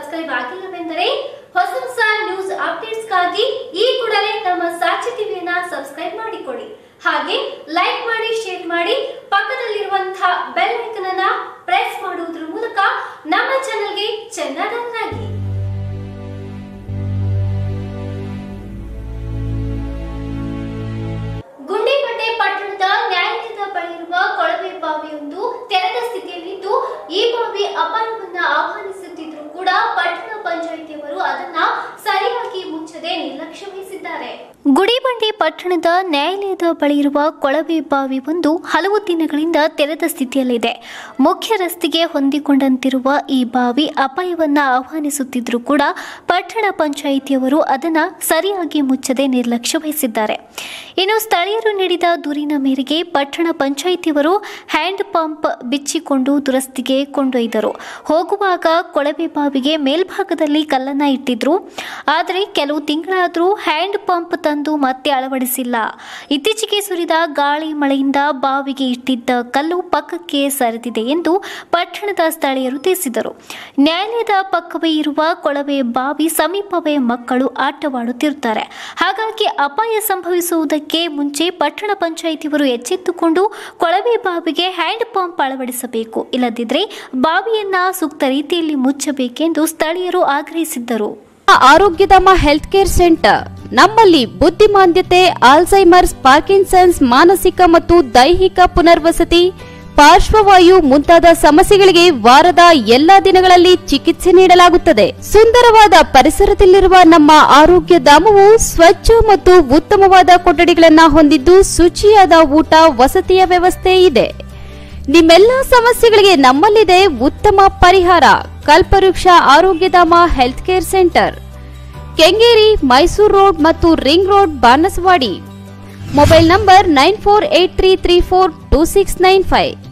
subscribe ಆಗಿಲ್ಲವೆಂದರೆ ಹೊಸ ಹೊಸ news ಅಪ್ಡೇಟ್ಸ್ಗಾಗಿ ಈ ಕೂಡಲೇ ನಮ್ಮ ಸಾಕ್ಷಿ ಟಿವಿಯನ್ನ ಸಬ್ಸ್ಕ್ರೈಬ್ ಮಾಡಿಕೊಳ್ಳಿ ಹಾಗೆ ಲೈಕ್ ಮಾಡಿ ಶೇರ್ ಮಾಡಿ ಪಕ್ಕದಲ್ಲಿರುವಂತಹ ಬೆಲ್ ಐಕನ್ ಅನ್ನ ಪ್ರೆಸ್ ಮಾಡುವುದರ ಮೂಲಕ ನಮ್ಮ ಚಾನೆಲ್ಗೆ ಚೆನ್ನಾಗಿ ಗುಂಡಿಪೇಟೆ ಪಟ್ಟಣದ ನ್ಯಾಯಾಲಯದ ಬಳಿ ಇರುವ ಕೊಳವೆ ಬಾವಿಯೊಂದು ತೆರೆದ ಸ್ಥಿತಿಯಲ್ಲಿದ್ದು ಈ ಬಾವಿ ಅಪಾಯವನ್ನ ಆಹ್ವಾನಿಸುತ್ತಿದ್ರು ಕೂಡ ಪಟ್ಟಣ ಪಂಚಾಯಿತಿಯವರು ಅದನ್ನ ಸರಿಯಾಗಿ ಮುಚ್ಚದೆ ನಿರ್ಲಕ್ಷ್ಯ ವಹಿಸಿದ್ದಾರೆ ಗುಡಿಬಂಡೆ ಪಟ್ಟಣದ ನ್ಯಾಯಾಲಯದ ಬಳಿ ಇರುವ ಕೊಳವೆ ಬಾವಿ ಒಂದು ಹಲವು ದಿನಗಳಿಂದ ತೆರೆದ ಸ್ಥಿತಿಯಲ್ಲಿದೆ ಮುಖ್ಯ ರಸ್ತೆಗೆ ಹೊಂದಿಕೊಂಡಂತಿರುವ ಈ ಬಾವಿ ಅಪಾಯವನ್ನ ಆಹ್ವಾನಿಸುತ್ತಿದ್ರು ಕೂಡ ಪಟ್ಟಣ ಪಂಚಾಯಿತಿಯವರು ಅದನ್ನ ಸರಿಯಾಗಿ ಮುಚ್ಚದೆ ನಿರ್ಲಕ್ಷ್ಯ ವಹಿಸಿದ್ದಾರೆ ಇನ್ನು ಸ್ಥಳೀಯರು ನೀಡಿದ ದೂರಿನ ಮೇರೆಗೆ ಪಟ್ಟಣ ಪಂಚಾಯಿತಿಯವರು ಹ್ಯಾಂಡ್ ಪಂಪ್ ಬಿಚ್ಚಿಕೊಂಡು ದುರಸ್ತಿಗೆ ಕೊಂಡೊಯ್ದರು ಹೋಗುವಾಗ ಕೊಳವೆ ಬಾವಿಗೆ ಮೇಲ್ಭಾಗದಲ್ಲಿ ಕಲ್ಲನ್ನ ಇಟ್ಟಿದ್ರು ಆದರೆ ಕೆಲವು ತಿಂಗಳಾದರೂ ಹ್ಯಾಂಡ್ ಪಂಪ್ ತಂದು ಮತ್ತೆ ಅಳವಡಿಸಿಲ್ಲ ಇತ್ತೀಚೆಗೆ ಸುರಿದ ಗಾಳಿ ಮಳೆಯಿಂದ ಬಾವಿಗೆ ಇಟ್ಟಿದ್ದ ಕಲ್ಲು ಪಕ್ಕಕ್ಕೆ ಸರಿದಿದೆ ಎಂದು ಪಟ್ಟಣದ ಸ್ಥಳೀಯರು ತಿಳಿಸಿದರು ನ್ಯಾಯಾಲಯದ ಪಕ್ಕವೇ ಇರುವ ಕೊಳವೆ ಬಾವಿ ಸಮೀಪವೇ ಮಕ್ಕಳು ಆಟವಾಡುತ್ತಿರುತ್ತಾರೆ ಹಾಗಾಗಿ ಅಪಾಯ ಸಂಭವಿಸುವುದಕ್ಕೆ ಮುಂಚೆ ಪಟ್ಟಣ ಪಂಚಾಯಿತಿಯವರು ಎಚ್ಚೆತ್ತುಕೊಂಡು ಕೊಳವೆ ಬಾವಿಗೆ ಹ್ಯಾಂಡ್ ಪಂಪ್ ಅಳವಡಿಸಬೇಕು ಇಲ್ಲದಿದ್ದರೆ ಬಾವಿಯನ್ನ ಸೂಕ್ತ ರೀತಿಯಲ್ಲಿ ಮುಚ್ಚಬೇಕೆಂದು ಸ್ಥಳೀಯರು ಆಗ್ರಹಿಸಿದ್ದರು ಆರೋಗ್ಯಧಾಮ ಹೆಲ್ತ್ ಕೇರ್ ಸೆಂಟರ್ ನಮ್ಮಲ್ಲಿ ಬುದ್ಧಿಮಾಂದ್ಯತೆ ಆಲ್ಝೈಮರ್ಸ್ ಪಾರ್ಕಿನ್ಸನ್ಸ್ ಮಾನಸಿಕ ಮತ್ತು ದೈಹಿಕ ಪುನರ್ವಸತಿ ಪಾರ್ಶ್ವವಾಯು ಮುಂತಾದ ಸಮಸ್ಯೆಗಳಿಗೆ ವಾರದ ಎಲ್ಲಾ ದಿನಗಳಲ್ಲಿ ಚಿಕಿತ್ಸೆ ನೀಡಲಾಗುತ್ತದೆ ಸುಂದರವಾದ ಪರಿಸರದಲ್ಲಿರುವ ನಮ್ಮ ಆರೋಗ್ಯ ಧಾಮವು ಸ್ವಚ್ಛ ಮತ್ತು ಉತ್ತಮವಾದ ಕೊಠಡಿಗಳನ್ನ ಹೊಂದಿದ್ದು ಶುಚಿಯಾದ ಊಟ ವಸತಿಯ ವ್ಯವಸ್ಥೆ ಇದೆ ನಿಮ್ಮೆಲ್ಲ ಸಮಸ್ಯೆಗಳಿಗೆ ನಮ್ಮಲ್ಲಿದೆ ಉತ್ತಮ ಪರಿಹಾರ Kalpavriksha Arogyadhama health care centre Kengeri Mysuru road ಮತ್ತು ring road Banaswadi mobile number nine four eight three three four two six nine five